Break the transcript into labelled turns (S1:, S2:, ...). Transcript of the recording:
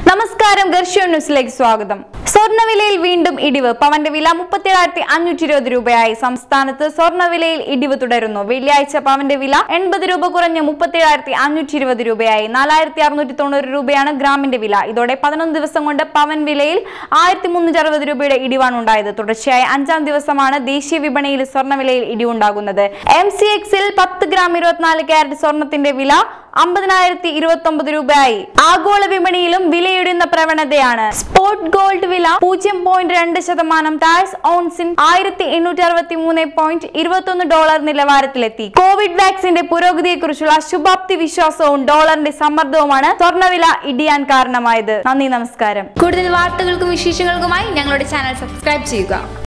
S1: നമസ്കാരം ഗർഷ്യോ ന്യൂസിലേക്ക് സ്വാഗതം സ്വർണ്ണവിലയിൽ വീണ്ടും ഇടിവ് പവന്റെ വില മുപ്പത്തിയേഴായിരത്തി അഞ്ഞൂറ്റി ഇരുപത് രൂപയായി സംസ്ഥാനത്ത് സ്വർണ്ണവിലയിൽ ഇടിവ് തുടരുന്നു വെള്ളിയാഴ്ച പവന്റെ വില എൺപത് രൂപ കുറഞ്ഞ് മുപ്പത്തിയേഴായിരത്തി അഞ്ഞൂറ്റി ഇരുപത് രൂപയായി നാലായിരത്തി അറുന്നൂറ്റി തൊണ്ണൂറ് രൂപയാണ് ഗ്രാമിന്റെ വില ഇതോടെ പതിനൊന്ന് ദിവസം കൊണ്ട് പവൻ വിലയിൽ ആയിരത്തി മുന്നൂറ്റി അറുപത് രൂപയുടെ ഇടിവാണ് ഉണ്ടായത് തുടർച്ചയായ അഞ്ചാം ദിവസമാണ് ദേശീയ വിപണിയിൽ സ്വർണ്ണവിലയിൽ ഇടിവുണ്ടാകുന്നത് എം സി എക്സിൽ പത്ത് ഗ്രാം ഇരുപത്തിനാല് ക്യാരറ്റ് സ്വർണത്തിന്റെ വില അമ്പതിനായിരത്തി ഇരുപത്തി ഒമ്പത് രൂപയായി ആഗോള വിപണിയിലും വിലയിടുന്ന പ്രവണതയാണ് സ്പോട്ട് ഗോൾഡ് വില പൂജ്യം പോയിന്റ് രണ്ട് ശതമാനം ടാക്സ് ഓൺസിൻ ആയിരത്തി എണ്ണൂറ്റി അറുപത്തി മൂന്ന് പോയിന്റ് ഇരുപത്തി ഒന്ന് ഡോളർ നിലവാരത്തിലെത്തി കോവിഡ് വാക്സിന്റെ പുരോഗതിയെക്കുറിച്ചുള്ള ശുഭാപ്തി വിശ്വാസവും ഡോളറിന്റെ സമ്മർദ്ദവുമാണ് സ്വർണ്ണവില ഇടിയാൻ കാരണമായത് നന്ദി നമസ്കാരം
S2: കൂടുതൽ വാർത്തകൾക്കും വിശേഷങ്ങൾക്കുമായി ഞങ്ങളുടെ ചാനൽ സബ്സ്ക്രൈബ് ചെയ്യുക